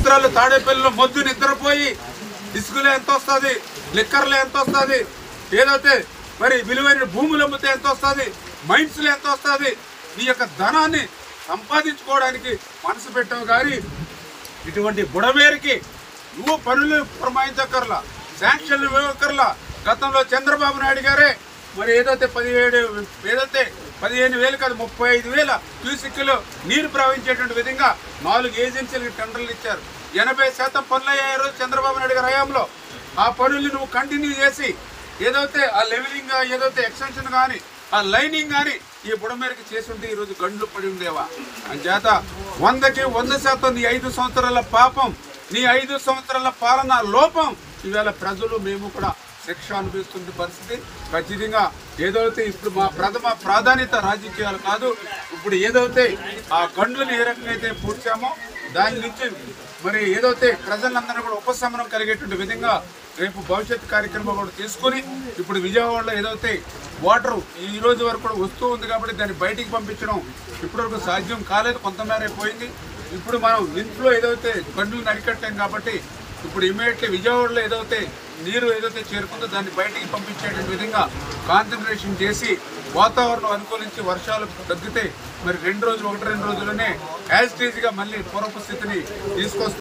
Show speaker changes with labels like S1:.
S1: సంవత్సరాలు తాడేపల్లిలో మొద్దు నిద్రపోయి ఇసుకలో ఎంత వస్తుంది లిక్కర్లో ఎంత వస్తుంది ఏదైతే మరి విలువైన భూములు అమ్మితే ఎంత వస్తుంది మైన్స్లో ఎంత వస్తుంది నీ యొక్క ధనాన్ని సంపాదించుకోవడానికి మనసు పెట్టావు కానీ ఇటువంటి బుడమేరికి నువ్వు పనులు పురమాయించక్కర్లా శాంక్షన్లు ఇవ్వక్కర్లా గతంలో చంద్రబాబు నాయుడు గారే మరి ఏదైతే పదిహేడు ఏదైతే పదిహేను వేలు కాదు ముప్పై ఐదు వేల క్యూసిక్లు నీరు ప్రవహించేటువంటి విధంగా నాలుగు ఏజెన్సీలకు టెండర్లు ఇచ్చారు ఎనభై శాతం పనులు అయ్యాయి రోజు చంద్రబాబు నాయుడు గారి హయాంలో ఆ పనుల్ని నువ్వు కంటిన్యూ చేసి ఏదైతే ఆ లెవెలింగ్ ఏదైతే ఎక్స్టెన్షన్ కానీ ఆ లైనింగ్ కానీ ఈ బుడమేరకు చేసి ఉంటే ఈరోజు గండ్లు పడి ఉండేవా అంచేత వందకి వంద శాతం నీ ఐదు సంవత్సరాల పాపం నీ ఐదు సంవత్సరాల పాలన లోపం ఈవేళ ప్రజలు మేము కూడా శిక్ష అనిపిస్తుంది పరిస్థితి ఖచ్చితంగా ఏదైతే ఇప్పుడు మా ప్రథమ ప్రాధాన్యత రాజకీయాలు కాదు ఇప్పుడు ఏదైతే ఆ గండ్లను ఏ రకంగా అయితే పూడ్చామో దాని నుంచి మరి ఏదైతే ప్రజలందరూ కూడా ఉపశమనం కలిగేటువంటి విధంగా రేపు భవిష్యత్ కార్యక్రమం కూడా తీసుకొని ఇప్పుడు విజయవాడలో ఏదైతే వాటర్ ఈ రోజు వరకు కూడా వస్తూ ఉంది కాబట్టి దాన్ని బయటికి పంపించడం ఇప్పటివరకు సాధ్యం కాలేదు కొంతమేర పోయింది ఇప్పుడు మనం ఇంట్లో ఏదైతే గంటలు నడికట్టాం కాబట్టి ఇప్పుడు ఇమీడియట్లీ విజయవాడలో ఏదైతే నీరు ఏదైతే చేరుకుందో దాన్ని బయటికి పంపించేటువంటి విధంగా కాన్సన్ట్రేషన్ చేసి వాతావరణం అనుకూలించి వర్షాలు తగ్గితే మరి రెండు రోజులు ఒకటి రెండు రోజుల్లోనే యాజ్ గా మళ్ళీ పూర్వపు స్థితిని తీసుకొస్తాం